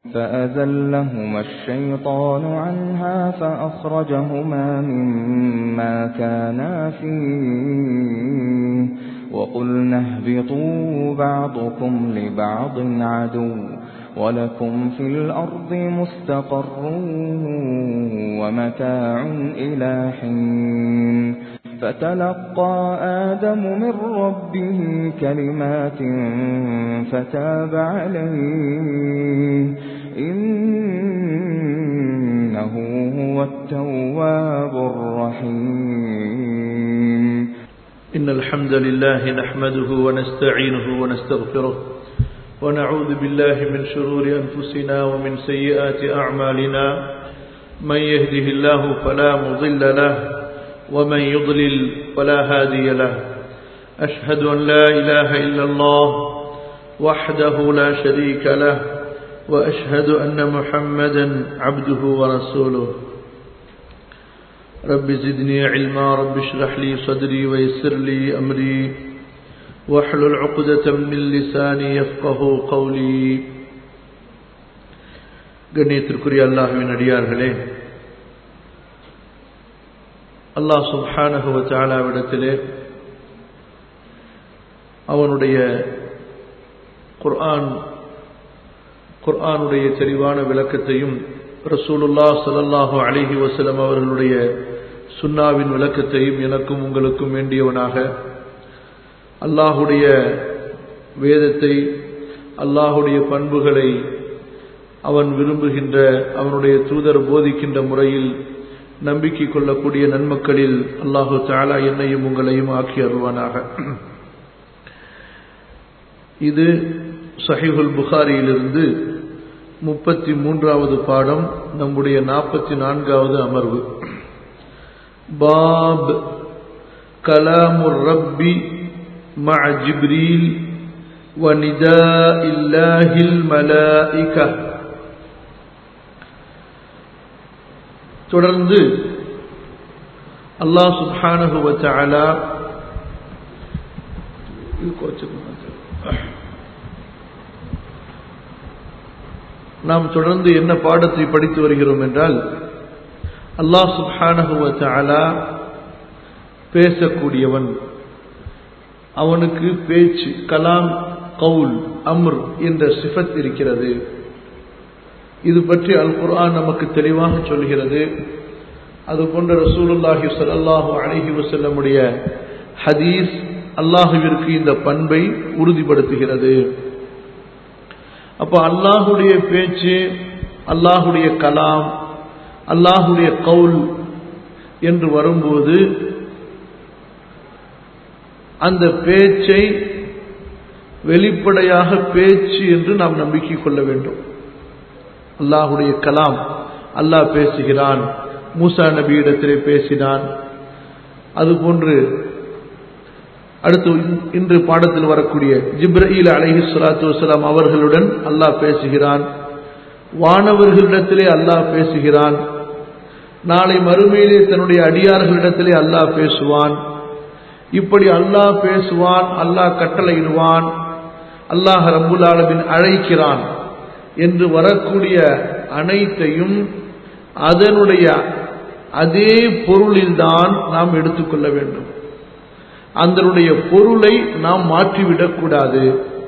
فأذلهما الشيطان عنها فأخرجهما مما كانا فيه وقلنا اهبطوا بعضكم لبعض عدو ولكم في الأرض مستقر ومتاع إلى حين فتلقى آدم من ربه كلمات فتاب عليه إنه هو التواب الرحيم إن الحمد لله نحمده ونستعينه ونستغفره ونعوذ بالله من شرور أنفسنا ومن سيئات أعمالنا من يهده الله فلا مضل له ومن يضلل فلا هادي له أشهد أن لا إله إلا الله وحده لا شريك له وأشهد أن محمدا عبده ورسوله رب زدني علما رب اشرح لي صدري ويسر لي أمري واحلل عقدة من لساني يفقه قولي கண்ணியத்திற்குரிய அல்லாஹுவின் அடியார்களே அல்லாஹ் சுப்ஹானஹுவ தாலாவிடத்திலே அவனுடைய குர்ஆன் குர்ஆனுடைய தெளிவான விளக்கத்தையும் ரசூலுல்லா சலல்லாஹு அலிஹி வசலம் அவர்களுடைய சுன்னாவின் விளக்கத்தையும் எனக்கும் உங்களுக்கும் வேண்டியவனாக அல்லாஹுடைய வேதத்தை அல்லாஹுடைய பண்புகளை அவன் விரும்புகின்ற அவனுடைய தூதர் போதிக்கின்ற முறையில் நம்பிக்கை கொள்ளக்கூடிய நன்மக்களில் அல்லாஹு தாலா என்னையும் உங்களையும் ஆக்கி அருவானாக இது சஹிஹுல் புகாரியிலிருந்து முப்பத்தி மூன்றாவது பாடம் நம்முடைய நாற்பத்தி நான்காவது அமர்வு பாப் கலாமுர் ரப்பி مع جبريل ونداء الله الملائكة தொடர்ந்து அல்லாஹ் சுப்ஹானஹு வ தஆலா நாம் தொடர்ந்து என்ன பாடத்தை படித்து வருகிறோம் என்றால் அல்லாஹ் சுப்ஹானஹு வ தஆலா பேசக்கூடியவன் அவனுக்கு பேச்சு கலாம் கவுல் அம்ர் என்ற சிஃபத் இருக்கிறது இது பற்றி அல் குர்ஆன் நமக்கு தெளிவாக சொல்கிறது அது போன்ற ரசூலுல்லாஹி சல்லாஹு அலஹி வசல்லமுடைய ஹதீஸ் அல்லாஹுவிற்கு இந்த பண்பை உறுதிப்படுத்துகிறது அப்போ அல்லாஹுடைய பேச்சு அல்லாஹுடைய கலாம் அல்லாஹுடைய கவுல் என்று வரும்போது அந்த பேச்சை வெளிப்படையாக பேச்சு என்று நாம் நம்பிக்கை கொள்ள வேண்டும் அல்லாஹுடைய கலாம் அல்லாஹ் பேசுகிறான் மூசா நபியிடத்திலே பேசினான் அதுபோன்று அடுத்து இன்று பாடத்தில் வரக்கூடிய ஜிப்ரஹீல் அலஹி சலாத்து வலாம் அவர்களுடன் அல்லாஹ் பேசுகிறான் வானவர்களிடத்திலே அல்லாஹ் பேசுகிறான் நாளை மறுமையிலே தன்னுடைய அடியார்களிடத்திலே அல்லாஹ் பேசுவான் இப்படி அல்லாஹ் பேசுவான் அல்லாஹ் கட்டளையிடுவான் அல்லாஹ் ரபுல் ஆலமின் அழைக்கிறான் என்று வரக்கூடிய அனைத்தையும் அதனுடைய அதே பொருளில்தான் நாம் எடுத்துக்கொள்ள வேண்டும் அதனுடைய பொருளை நாம் மாற்றிவிடக்கூடாது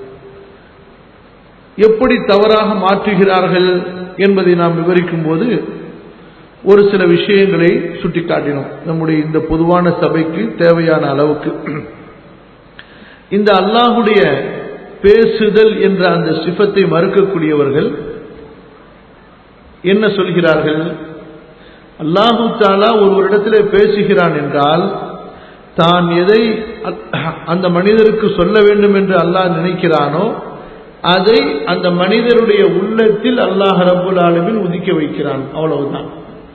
எப்படி தவறாக மாற்றுகிறார்கள் என்பதை நாம் விவரிக்கும் போது ஒரு சில விஷயங்களை சுட்டிக்காட்டினோம் நம்முடைய இந்த பொதுவான சபைக்கு தேவையான அளவுக்கு இந்த அல்லாஹுடைய பேசுதல் என்ற அந்த சிஃபத்தை மறுக்கக்கூடியவர்கள் என்ன சொல்கிறார்கள் அல்லாஹு தாலா ஒருவரிடத்தில் பேசுகிறான் என்றால் தான் எதை அந்த மனிதருக்கு சொல்ல வேண்டும் என்று அல்லாஹ் நினைக்கிறானோ அதை அந்த மனிதருடைய உள்ளத்தில் அல்லாஹ் ரபுல் ஆலமின் உதிக்க வைக்கிறான் அவ்வளவுதான்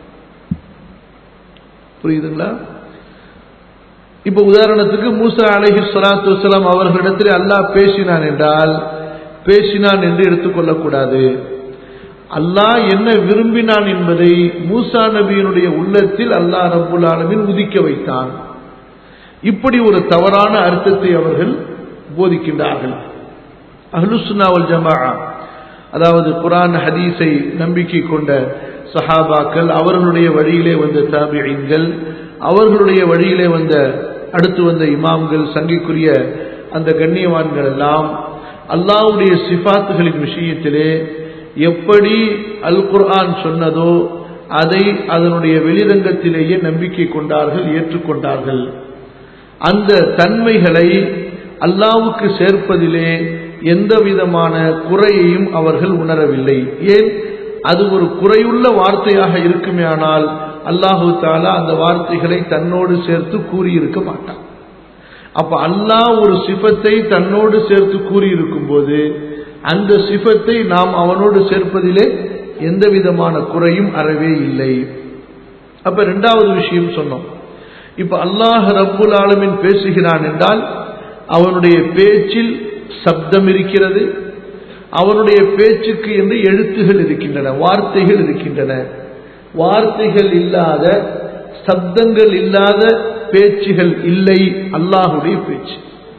புரியுதுங்களா இப்ப உதாரணத்துக்கு மூசா அலஹி சலாத்து வலாம் அவர்களிடத்தில் அல்லாஹ் பேசினான் என்றால் பேசினான் என்று எடுத்துக்கொள்ளக்கூடாது அல்லாஹ் என்ன விரும்பினான் என்பதை மூசா நபியினுடைய உள்ளத்தில் அல்லாஹ் ரபுல் ஆலமின் உதிக்க வைத்தான் இப்படி ஒரு தவறான அர்த்தத்தை அவர்கள் போதிக்கின்றார்கள் அஹ்லுசுன்னாவல் ஜமா அதாவது குரான் ஹதீஸை நம்பிக்கை கொண்ட சஹாபாக்கள் அவர்களுடைய வழியிலே வந்த தாபியங்கள் அவர்களுடைய வழியிலே வந்த அடுத்து வந்த இமாம்கள் சங்கைக்குரிய அந்த கண்ணியவான்கள் எல்லாம் அல்லாவுடைய சிபாத்துகளின் விஷயத்திலே எப்படி அல் குர்ஆன் சொன்னதோ அதை அதனுடைய வெளிரங்கத்திலேயே நம்பிக்கை கொண்டார்கள் ஏற்றுக்கொண்டார்கள் அந்த தன்மைகளை அல்லாவுக்கு சேர்ப்பதிலே எந்த விதமான குறையையும் அவர்கள் உணரவில்லை ஏன் அது ஒரு குறையுள்ள வார்த்தையாக இருக்குமே ஆனால் அல்லாஹு தாலா அந்த வார்த்தைகளை தன்னோடு சேர்த்து கூறியிருக்க மாட்டான் அப்ப அல்லாஹ் ஒரு சிபத்தை தன்னோடு சேர்த்து கூறியிருக்கும் போது அந்த சிபத்தை நாம் அவனோடு சேர்ப்பதிலே எந்த விதமான குறையும் அறவே இல்லை அப்ப ரெண்டாவது விஷயம் சொன்னோம் இப்ப அல்லாஹ் ரப்புல் ஆலமின் பேசுகிறான் என்றால் அவனுடைய பேச்சில் சப்தம் இருக்கிறது அவனுடைய பேச்சுக்கு என்று எழுத்துகள் இருக்கின்றன வார்த்தைகள் இருக்கின்றன வார்த்தைகள் இல்லாத சப்தங்கள் இல்லாத பேச்சுகள் இல்லை அல்லாஹுடைய பேச்சு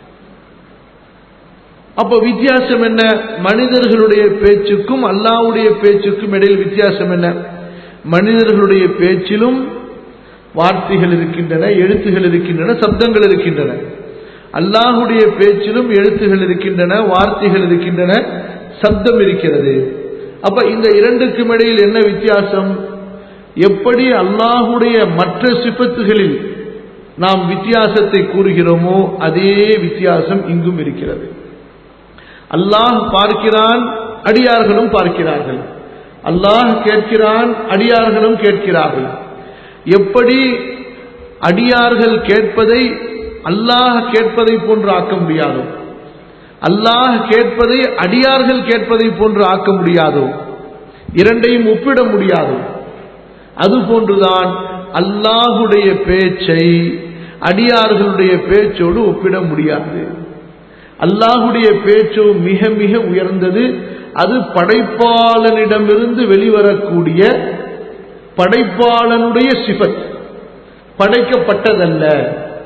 அப்ப வித்தியாசம் என்ன மனிதர்களுடைய பேச்சுக்கும் அல்லாஹ்வுடைய பேச்சுக்கும் இடையில் வித்தியாசம் என்ன மனிதர்களுடைய பேச்சிலும் வார்த்தைகள் இருக்கின்றன எழுத்துகள் இருக்கின்றன சப்தங்கள் இருக்கின்றன அல்லாஹுடைய பேச்சிலும் எழுத்துகள் இருக்கின்றன வார்த்தைகள் இருக்கின்றன சப்தம் இருக்கிறது அப்ப இந்த இரண்டுக்கும் இடையில் என்ன வித்தியாசம் எப்படி அல்லாஹுடைய மற்ற சிபத்துகளில் நாம் வித்தியாசத்தை கூறுகிறோமோ அதே வித்தியாசம் இங்கும் இருக்கிறது அல்லாஹ் பார்க்கிறான் அடியார்களும் பார்க்கிறார்கள் அல்லாஹ் கேட்கிறான் அடியார்களும் கேட்கிறார்கள் எப்படி அடியார்கள் கேட்பதை அல்லாஹ் கேட்பதை போன்று ஆக்க முடியாதோ அல்லாஹ் கேட்பதை அடியார்கள் கேட்பதை போன்று ஆக்க முடியாதோ இரண்டையும் ஒப்பிட முடியாதோ அதுபோன்றுதான் அல்லாஹுடைய பேச்சை அடியார்களுடைய பேச்சோடு ஒப்பிட முடியாது அல்லாஹுடைய பேச்சோ மிக மிக உயர்ந்தது அது படைப்பாளனிடமிருந்து வெளிவரக்கூடிய படைப்பாளனுடைய சிபத் படைக்கப்பட்டதல்ல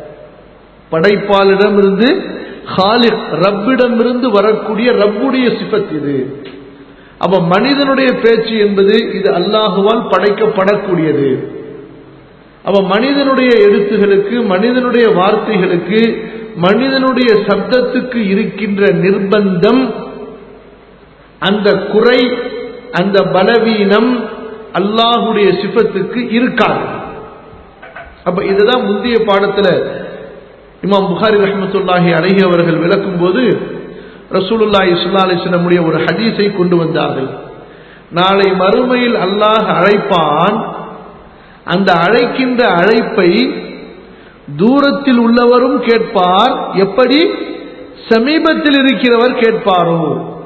படைப்பாளிடமிருந்து ஹாலிக் ரப்பிடமிருந்து வரக்கூடிய ரப்புடைய சிபத் இது அப்ப மனிதனுடைய பேச்சு என்பது இது அல்லாஹுவால் படைக்கப்படக்கூடியது அப்ப மனிதனுடைய எழுத்துகளுக்கு மனிதனுடைய வார்த்தைகளுக்கு மனிதனுடைய சப்தத்துக்கு இருக்கின்ற நிர்பந்தம் அந்த குறை அந்த பலவீனம் அல்லாஹுடைய சிபத்துக்கு இருக்காது அப்ப இதுதான் முந்தைய பாடத்துல இமாம் புகாரி ரஹமத்துல்லாஹி அழகி அவர்கள் விளக்கும் போது ரசூலுல்லாஹி சுல்லா அலிஸ்லமுடைய ஒரு ஹதீஸை கொண்டு வந்தார்கள் நாளை மறுமையில் அல்லாஹ் அழைப்பான் அந்த அழைக்கின்ற அழைப்பை தூரத்தில் உள்ளவரும் கேட்பார் எப்படி சமீபத்தில் இருக்கிறவர் கேட்பாரோ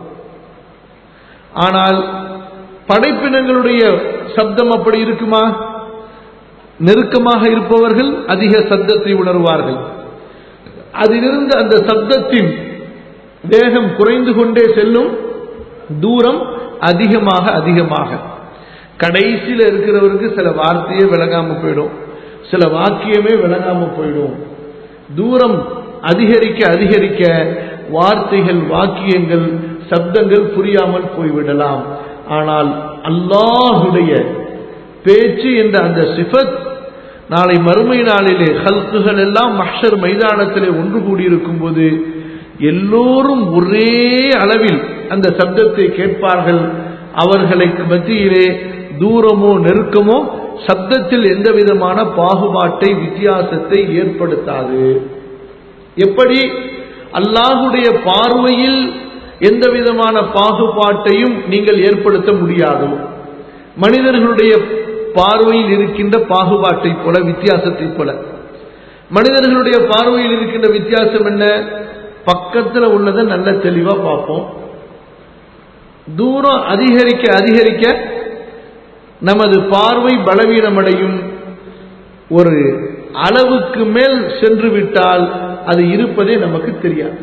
ஆனால் படைப்பினங்களுடைய சப்தம் அப்படி இருக்குமா நெருக்கமாக இருப்பவர்கள் அதிக சப்தத்தை உணர்வார்கள் அதிலிருந்து அந்த சப்தத்தின் வேகம் குறைந்து கொண்டே செல்லும் தூரம் அதிகமாக அதிகமாக கடைசியில் இருக்கிறவருக்கு சில வார்த்தையே விளங்காம போயிடும் சில வாக்கியமே விளங்காம போயிடும் தூரம் அதிகரிக்க அதிகரிக்க வார்த்தைகள் வாக்கியங்கள் சப்தங்கள் புரியாமல் போய்விடலாம் ஆனால் அல்லாஹுடைய பேச்சு என்ற அந்த சிஃபத் நாளை மறுமை நாளிலே ஹல்குகள் எல்லாம் மஹர் மைதானத்திலே ஒன்று கூடியிருக்கும் போது எல்லோரும் ஒரே அளவில் அந்த சப்தத்தை கேட்பார்கள் அவர்களை மத்தியிலே தூரமோ நெருக்கமோ சப்தத்தில் எந்த விதமான பாகுபாட்டை வித்தியாசத்தை ஏற்படுத்தாது எப்படி அல்லாஹுடைய பார்வையில் எந்த விதமான பாகுபாட்டையும் நீங்கள் ஏற்படுத்த முடியாதோ மனிதர்களுடைய பார்வையில் இருக்கின்ற பாகுபாட்டை போல வித்தியாசத்தை போல மனிதர்களுடைய பார்வையில் இருக்கின்ற வித்தியாசம் என்ன பக்கத்தில் உள்ளதை நல்ல தெளிவா பார்ப்போம் தூரம் அதிகரிக்க அதிகரிக்க நமது பார்வை பலவீனமடையும் ஒரு அளவுக்கு மேல் சென்று விட்டால் அது இருப்பதே நமக்கு தெரியாது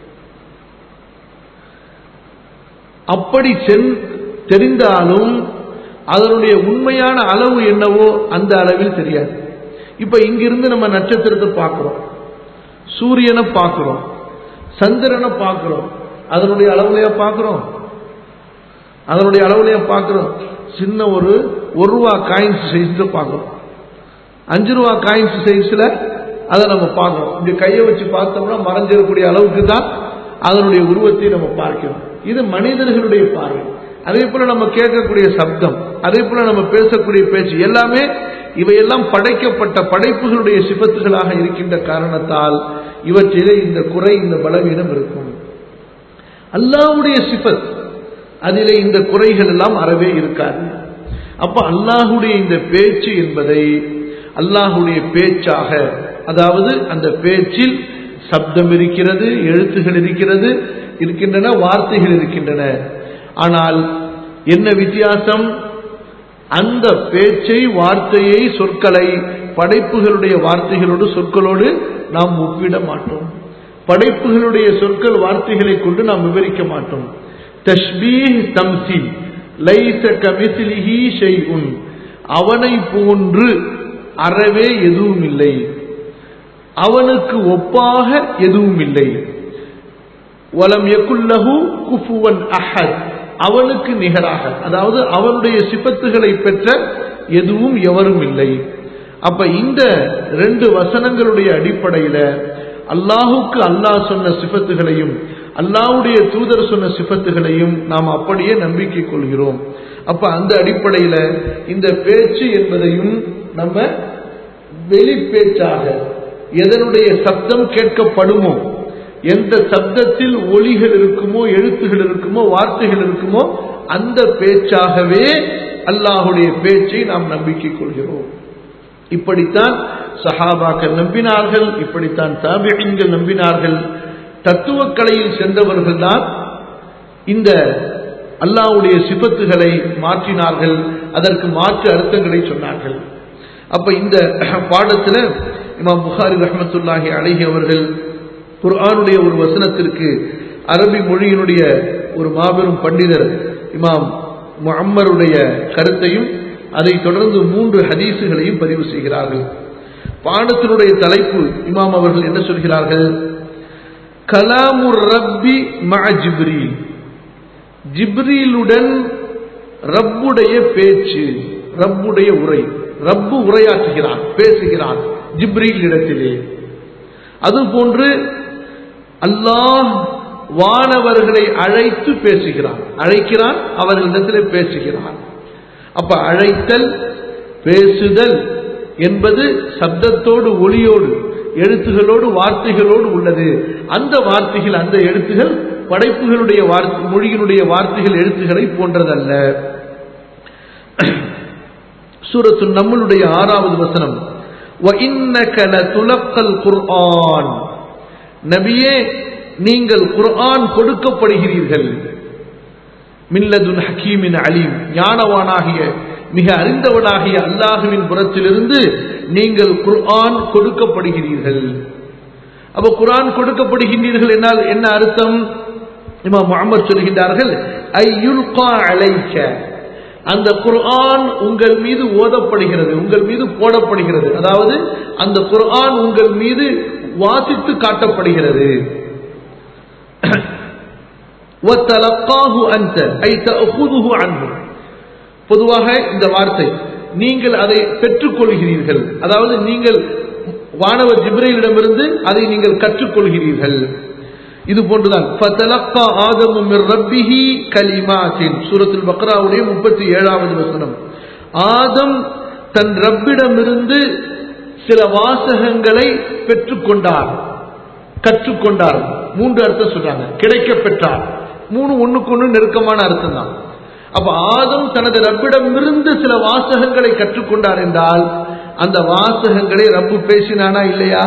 அப்படி தெரிந்தாலும் அதனுடைய உண்மையான அளவு என்னவோ அந்த அளவில் தெரியாது இப்ப இங்கிருந்து நம்ம நட்சத்திரத்தை பார்க்கிறோம் சூரியனை பார்க்கிறோம் சந்திரனை பார்க்கிறோம் அதனுடைய அளவுலையா பார்க்கிறோம் அதனுடைய அளவுலயும் பார்க்கிறோம் சின்ன ஒரு ஒரு ரூபா காயின்ஸ் சைஸ்ல பார்க்கிறோம் அஞ்சு ரூபா காயின்ஸ் சைஸ்ல அதை நம்ம பார்க்கிறோம் இப்படி கையை வச்சு பார்த்தோம்னா மறைஞ்சிடக்கூடிய அளவுக்கு தான் அதனுடைய உருவத்தை நம்ம பார்க்கிறோம் இது மனிதர்களுடைய பார்வை அதே போல நம்ம கேட்கக்கூடிய சப்தம் அதே போல நம்ம பேசக்கூடிய பேச்சு எல்லாமே இவையெல்லாம் படைக்கப்பட்ட படைப்புகளுடைய சிபத்துகளாக இருக்கின்ற காரணத்தால் இவற்றிலே இந்த குறை இந்த பலவீனம் இருக்கும் அல்லாஹ்வுடைய சிபத் அதிலே இந்த குறைகள் எல்லாம் அறவே இருக்காது அப்ப அல்லாஹுடைய இந்த பேச்சு என்பதை அல்லாஹுடைய பேச்சாக அதாவது அந்த பேச்சில் சப்தம் இருக்கிறது எழுத்துகள் இருக்கிறது இருக்கின்றன வார்த்தைகள் இருக்கின்றன ஆனால் என்ன வித்தியாசம் அந்த பேச்சை வார்த்தையை சொற்களை படைப்புகளுடைய வார்த்தைகளோடு சொற்களோடு நாம் ஒப்பிட மாட்டோம் படைப்புகளுடைய சொற்கள் வார்த்தைகளை கொண்டு நாம் விவரிக்க மாட்டோம் தஷ்பீஹ் தம்சில் லைஸ கமிஸ்லிஹி ஷைஉன் அவனை போன்று அறவே எதுவும் இல்லை அவனுக்கு ஒப்பாக எதுவும் இல்லை வலம் யகுல்லஹு குஃபுவன் அஹத் அவனுக்கு நிகராக அதாவது அவனுடைய சிபத்துகளை பெற்ற எதுவும் எவரும் இல்லை அப்ப இந்த ரெண்டு வசனங்களுடைய அடிப்படையில அல்லாஹுக்கு அல்லாஹ் சொன்ன சிபத்துகளையும் அல்லாஹ்வுடைய தூதர் சொன்ன சிபத்துகளையும் நாம் அப்படியே நம்பிக்கை கொள்கிறோம் அப்ப அந்த அடிப்படையில இந்த பேச்சு என்பதையும் நம்ம வெளி பேச்சாக எதனுடைய சப்தம் கேட்கப்படுமோ எந்த சப்தத்தில் ஒலிகள் இருக்குமோ எழுத்துகள் இருக்குமோ வார்த்தைகள் இருக்குமோ அந்த பேச்சாகவே அல்லாஹுடைய பேச்சை நாம் நம்பிக்கை கொள்கிறோம் இப்படித்தான் சஹாபாக்கள் நம்பினார்கள் இப்படித்தான் தாபியங்கள் நம்பினார்கள் தத்துவக் கலையில் சென்றவர்கள் தான் இந்த அல்லாஹ்வுடைய சிபத்துகளை மாற்றினார்கள் அதற்கு மாற்று அர்த்தங்களை சொன்னார்கள் அப்ப இந்த பாடத்துல இமாம் புகாரி ரஹமத்துல்லாஹி அழகி அவர்கள் குர்ஆனுடைய ஒரு வசனத்திற்கு அரபி மொழியினுடைய ஒரு மாபெரும் பண்டிதர் இமாம் முஅம்மருடைய கருத்தையும் அதை தொடர்ந்து மூன்று ஹதீசுகளையும் பதிவு செய்கிறார்கள் பாடத்தினுடைய தலைப்பு இமாம் அவர்கள் என்ன சொல்கிறார்கள் கலாமுர் ரப்பி மஅ ஜிப்ரீல் ஜிப்ரீலுடன் ரப்புடைய பேச்சு ரப்புடைய உரை ரப்பு உரையாற்றுகிறான் பேசுகிறான் ஜிப்ரீல் இடத்திலே அதுபோன்று அல்லாஹ் வானவர்களை அழைத்து பேசுகிறான் அழைக்கிறான் அவர்களிடத்திலே பேசுகிறான் அப்ப அழைத்தல் பேசுதல் என்பது சப்தத்தோடு ஒளியோடு எழுத்துகளோடு வார்த்தைகளோடு உள்ளது அந்த வார்த்தைகள் அந்த எழுத்துகள் படைப்புகளுடைய வார்த்தை மொழியினுடைய வார்த்தைகள் எழுத்துக்களை போன்றதல்ல சூரத்து நம்மளுடைய ஆறாவது வசனம் وَإِنَّكَ لَتُلَقَّ الْقُرْآنَ நபியே நீங்கள் குர்ஆன் கொடுக்கப்படுகிறீர்கள் மில்லதுன் ஹக்கீமின் அலீம் ஞானவானாகிய மிக அறிந்தவனாகிய அல்லாஹுவின் புறத்திலிருந்து நீங்கள் குர்ஆன் கொடுக்கப்படுகிறீர்கள் அப்ப குர்ஆன் கொடுக்கப்படுகின்றீர்கள் என்னால் என்ன அர்த்தம் இமாம் முகமது சொல்கின்றார்கள் ஐயுல்கா அலைக்க அந்த குர்ஆன் உங்கள் மீது ஓதப்படுகிறது உங்கள் மீது போடப்படுகிறது அதாவது அந்த குர்ஆன் உங்கள் மீது வாசித்து காட்டப்படுகிறது وَتَلَقَّاهُ أَنْتَ أي تأخذه عنه பொதுவாக இந்த வார்த்தை நீங்கள் அதை பெற்றுக்கொள்கிறீர்கள் அதாவது நீங்கள் வானவர் ஜிப்ரையிலிடமிருந்து அதை நீங்கள் கற்றுக்கொள்கிறீர்கள் இது போன்றுதான் ஃபதலக்கா ஆதமு மிர் ரப்பிஹி கலிமாத்தின் சூரத்துல் பக்ராவுடைய முப்பத்தி ஏழாவது வசனம் ஆதம் தன் ரப்பிடமிருந்து சில வாசகங்களை பெற்றுக்கொண்டார் கற்றுக்கொண்டார் மூன்று அர்த்தம் சொல்றாங்க கிடைக்க பெற்றார் மூணு ஒண்ணுக்கு ஒண்ணு நெருக்கமான அர்த்தம் தான் அப்ப ஆதம் தனது ரப்பிடமிருந்து சில வாசகங்களை கற்றுக்கொண்டார் என்றால் அந்த வாசகங்களை ரப்பு பேசினானா இல்லையா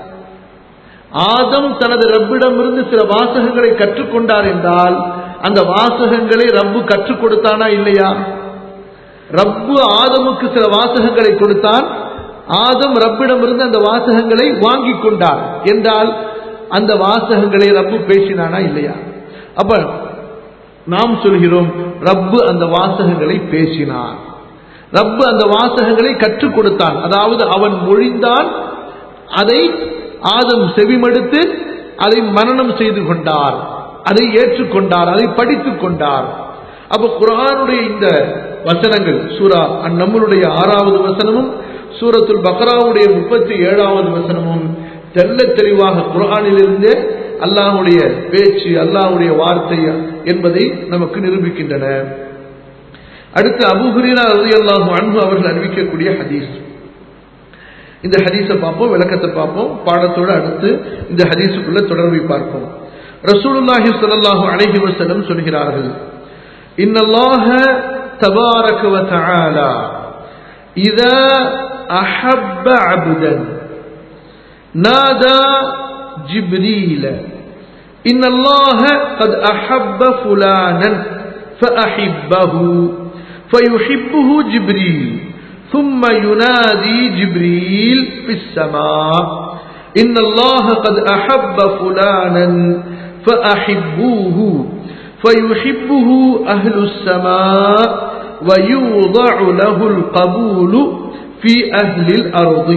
ஆதம் தனது ரப்பிடமிருந்து சில வாசகங்களை கற்றுக்கொண்டார் என்றால் அந்த வாசகங்களை ரப்பு கற்றுக் கொடுத்தானா இல்லையா ரப்பு ஆதமுக்கு சில வாசகங்களை கொடுத்தான் ஆதம் ரப்பிடமிருந்து அந்த வாசகங்களை வாங்கி கொண்டார் என்றால் அந்த வாசகங்களை ரப்பு பேசினானா இல்லையா அப்ப நாம் சொல்கிறோம் ரப்பு அந்த வாசகங்களை பேசினார் ரப்பு அந்த வாசகங்களை கற்றுக் கொடுத்தான் அதாவது அவன் மொழிந்தான் அதை ஆதம் செவிமடுத்து அதை மனனம் செய்து கொண்டார் அதை ஏற்றுக்கொண்டார் அதை படித்துக் கொண்டார் அப்ப குரானுடைய இந்த வசனங்கள் சூரா நம்மளுடைய ஆறாவது வசனமும் சூரத்துல் பக்ராவுடைய முப்பத்தி ஏழாவது வசனமும் தெல்ல தெளிவாக குரானிலிருந்தே அல்லாஹுடைய பேச்சு அல்லாஹுடைய வார்த்தை என்பதை நமக்கு நிரூபிக்கின்றன அடுத்து அபுஹுரீரா ரலியல்லாஹு அன்ஹு அவர்கள் அறிவிக்கக்கூடிய ஹதீஸ் இந்த ஹதீஸை பார்ப்போம் விளக்கத்தை பார்ப்போம் பாடத்தோடு அடுத்து இந்த ஹதீஸுக்குள்ள தொடர்பை பார்ப்போம் ரசூலுல்லாஹி ஸல்லல்லாஹு அலைஹி வஸல்லம் சொல்கிறார்கள் இன்னல்லாஹ தபாரக வ தஆலா இதா அஹப்ப அப்தன் نادى جبريل إن الله قد أحب فلانا فأحبه فيحبه جبريل ثم ينادي جبريل في السماء إن الله قد أحب فلانا فأحبوه فيحبه أهل السماء ويوضع له القبول في أهل الأرض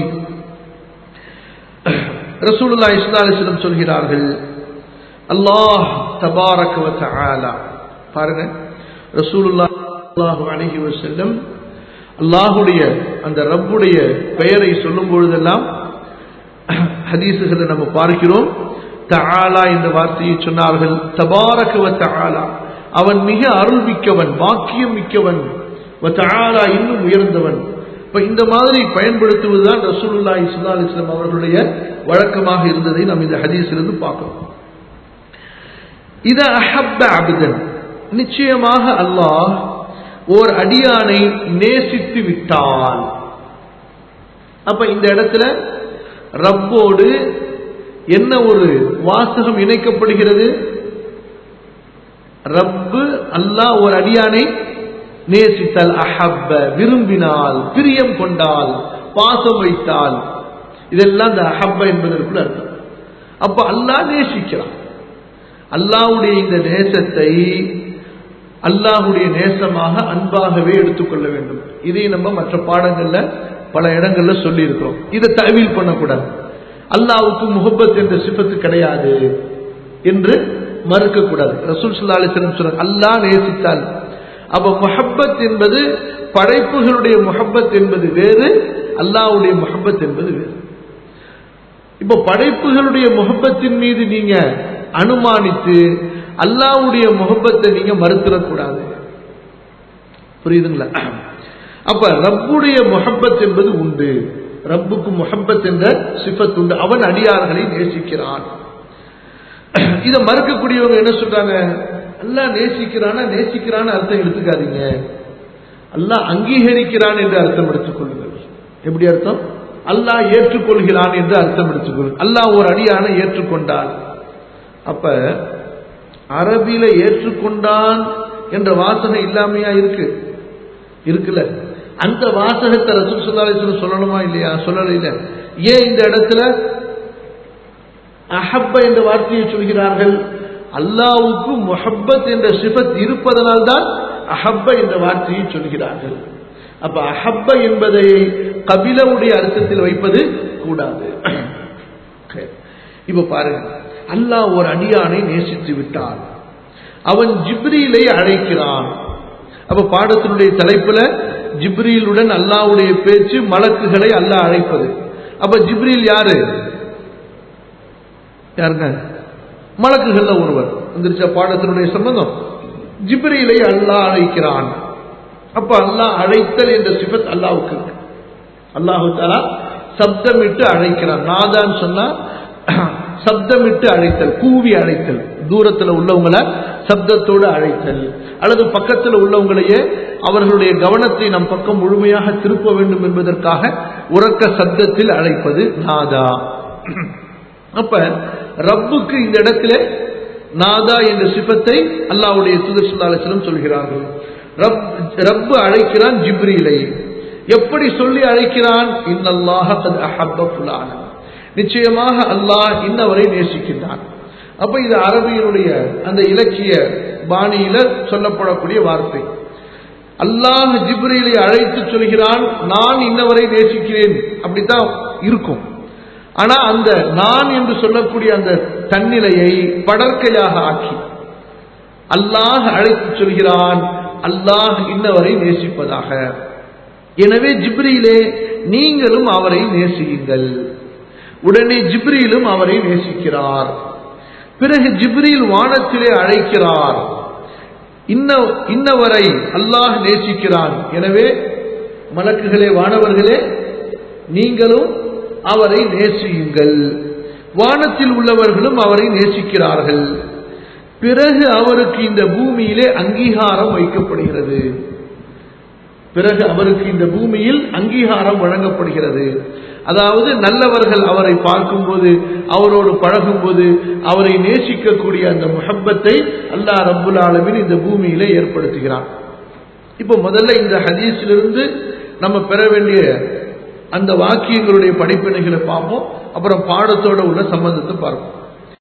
ரசூலுல்லா இஸ்லா அலிஸ்லம் சொல்கிறார்கள் அல்லாஹ் தபாரக வ தஆலா பாருங்க ரசூலுல்லா ஸல்லல்லாஹு அலைஹி வஸல்லம் அல்லாஹ்வுடைய அந்த ரப்புடைய பெயரை சொல்லும் பொழுதெல்லாம் ஹதீஸுகளை நம்ம பார்க்கிறோம் தஆலா என்ற வார்த்தையை சொன்னார்கள் தபாரக வ தஆலா அவன் மிக அருள் மிக்கவன் பாக்கியம் மிக்கவன் வ தஆலா இன்னும் உயர்ந்தவன் இப்ப இந்த மாதிரி பயன்படுத்துவதுதான் ரசூலுல்லா இஸ்லா அலிஸ்லாம் அவர்களுடைய வழக்கமாக இருந்ததை நாம் இந்த ஹதீஸிலிருந்து பார்க்கிறோம் இத அஹப்ப அபிதன் நிச்சயமாக அல்லாஹ் ஓர் அடியானை நேசித்து விட்டான் அப்ப இந்த இடத்துல ரப்போடு என்ன ஒரு வாசகம் இணைக்கப்படுகிறது ரப்பு அல்லாஹ் ஒரு அடியானை நேசித்தல் அஹப்ப விரும்பினால் பிரியம் கொண்டால் பாசம் வைத்தால் இதெல்லாம் இந்த அஹப்ப என்பதற்குள்ள அர்த்தம் அப்ப அல்லாஹ் நேசிக்கிறான் அல்லாஹ்வுடைய இந்த நேசத்தை அல்லாஹ்வுடைய நேசமாக அன்பாகவே எடுத்துக்கொள்ள வேண்டும் இதை நம்ம மற்ற பாடங்கள்ல பல இடங்கள்ல சொல்லி இருக்கிறோம் இதை தவில் பண்ணக்கூடாது அல்லாவுக்கு முகப்பத் என்ற சிபத்து கிடையாது என்று மறுக்கக்கூடாது ரசூல் சல்லா அலிஸ்லம் சொல்ற அல்லாஹ் நேசித்தால் அப்ப முஹப்பத் என்பது படைப்புகளுடைய முஹப்பத் என்பது வேறு அல்லாவுடைய முஹப்பத் என்பது வேறு இப்ப படைப்புகளுடைய முகப்பத்தின் மீது நீங்க அனுமானித்து அல்லாவுடைய முகப்பத்தை நீங்க மறுத்துடக்கூடாது புரியுதுங்களா அப்ப ரப்புடைய முகப்பத் என்பது உண்டு ரப்புக்கு முகப்பத் என்ற சிஃபத் உண்டு அவன் அடியார்களை நேசிக்கிறான் இதை மறுக்கக்கூடியவங்க என்ன சொல்றாங்க அல்லாஹ் நேசிக்கிறானா நேசிக்கிறான்னு அர்த்தம் எடுத்துக்காதீங்க அல்லாஹ் அங்கீகரிக்கிறான் என்று அர்த்தம் எடுத்துக்கொள்ளுங்கள் எப்படி அர்த்தம் அல்லாஹ் ஏற்றுக்கொள்கிறான் என்று அர்த்தம் எடுத்துக்கொள்ளுங்கள் அல்லாஹ் ஒரு அடியான ஏற்றுக்கொண்டான் அப்ப அரபியில ஏற்றுக்கொண்டான் என்ற வாசகம் இல்லாமையா இருக்கு இருக்குல்ல அந்த வாசகத்தை ரசூல் சொல்லாலேஸ்வரம் சொல்லணுமா இல்லையா சொல்லல இல்ல ஏன் இந்த இடத்துல அஹப்ப என்ற வார்த்தையை சொல்கிறார்கள் அல்லாவுக்கு முஹப்பத் என்ற சிபத் இருப்பதனால்தான் அஹப்ப என்ற வார்த்தையை சொல்கிறார்கள் அப்ப அஹப்ப என்பதை கபிலவுடைய அர்த்தத்தில் வைப்பது கூடாது இப்ப பாருங்க அல்லாஹ் ஒரு அடியானை நேசித்து விட்டான் அவன் ஜிப்ரீலை அழைக்கிறான் அப்ப பாடத்தினுடைய தலைப்புல ஜிப்ரீலுடன் அல்லாவுடைய பேச்சு மலக்குகளை அல்லாஹ் அழைப்பது அப்ப ஜிப்ரீல் யாரு யாருங்க மலக்குகள்ல ஒருவர் வந்துருச்சா பாடத்தினுடைய சம்பந்தம் ஜிப்ரீலை அல்லாஹ் அழைக்கிறான் அப்ப அல்லாஹ் அழைத்தல் என்ற சிபத் அல்லாவுக்கு அல்லாஹு தாலா சப்தமிட்டு அழைக்கிறான் நாதான்னு சொன்னா சப்தமிட்டு அழைத்தல் கூவி அழைத்தல் தூரத்தில் உள்ளவங்களை சப்தத்தோடு அழைத்தல் அல்லது பக்கத்தில் உள்ளவங்களையே அவர்களுடைய கவனத்தை நம் பக்கம் முழுமையாக திருப்ப வேண்டும் என்பதற்காக உறக்க சப்தத்தில் அழைப்பது நாதா அப்ப ரப்புக்கு இந்த இடத்துல நாதா என்ற சிபத்தை அல்லாவுடைய தூதர் சுல்லாசலம் சொல்கிறார்கள் ரப் ரப்பு அழைக்கிறான் ஜிப்ரீலை எப்படி சொல்லி அழைக்கிறான் இன்னல்லாஹ அஹப்ப புலான நிச்சயமாக அல்லாஹ் இன்னவரை நேசிக்கின்றான் அப்ப இது அரபியனுடைய அந்த இலக்கிய பாணியில சொல்லப்படக்கூடிய வார்த்தை அல்லாஹ் ஜிப்ரீலை அழைத்து சொல்கிறான் நான் இன்னவரை நேசிக்கிறேன் அப்படித்தான் இருக்கும் ஆனா அந்த நான் என்று சொல்லக்கூடிய அந்த தன்னிலையை படற்கையாக ஆக்கி அல்லாஹ் அழைத்து சொல்கிறான் அல்லாஹ் இன்னவரை நேசிப்பதாக எனவே ஜிப்ரீலே நீங்களும் அவரை நேசியுங்கள் உடனே ஜிப்ரீலும் அவரை நேசிக்கிறார் பிறகு ஜிப்ரீல் வானத்திலே அழைக்கிறார் இன்ன இன்னவரை அல்லாஹ் நேசிக்கிறான் எனவே மலக்குகளே வானவர்களே நீங்களும் அவரை நேசியுங்கள் வானத்தில் உள்ளவர்களும் அவரை நேசிக்கிறார்கள் பிறகு அவருக்கு இந்த பூமியிலே அங்கீகாரம் வைக்கப்படுகிறது பிறகு அவருக்கு இந்த பூமியில் அங்கீகாரம் வழங்கப்படுகிறது அதாவது நல்லவர்கள் அவரை பார்க்கும்போது அவரோடு பழகும்போது அவரை நேசிக்கக்கூடிய அந்த முஹப்பத்தை அல்லாஹ் ரப்புல் ஆலமின் இந்த பூமியிலே ஏற்படுத்துகிறான் இப்போ முதல்ல இந்த ஹதீஸிலிருந்து நம்ம பெற வேண்டிய அந்த வாக்கியங்களுடைய படிப்பினைகளை பார்ப்போம் அப்புறம் பாடத்தோட உள்ள சம்பந்தத்தை பார்ப்போம்